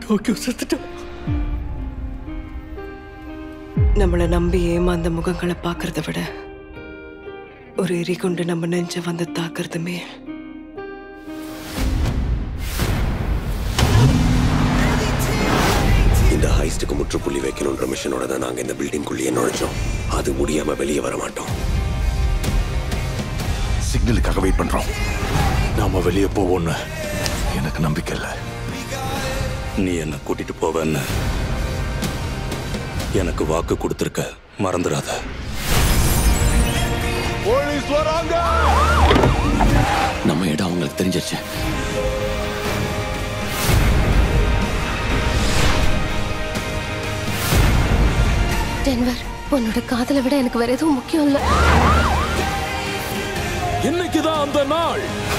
Tokyo செத்துட்டான் நம்மளை நம்பி ஏமாந்த முகங்களை பார்க்கறத விட ஒரு எரி கொண்டு நம்ம நெஞ்ச வந்து தாக்குறதுமே இந்த ஹைஸ்டுக்கு முற்றுப்புள்ளி வைக்கணுன்ற மிஷனோட தான் நாங்க இந்த பில்டிங்குள்ளேயே நுழைச்சோம் அது முடியாம வெளியே வர மாட்டோம் சிக்னலுக்காக வெயிட் பண்றோம் நாம வெளியே போவோம்னு எனக்கு நம்பிக்கை இல்லை நீ என்ன கூட்டிட்டு போவேன்னு எனக்கு வாக்கு கொடுத்துருக்க மறந்துடாத போலீஸ் வராங்க நம்ம இடம் அவங்களுக்கு தெரிஞ்சிருச்சு டென்வர் உன்னோட காதலை விட எனக்கு வேற எதுவும் முக்கியம் இல்லை இன்னைக்குதான் அந்த நாள்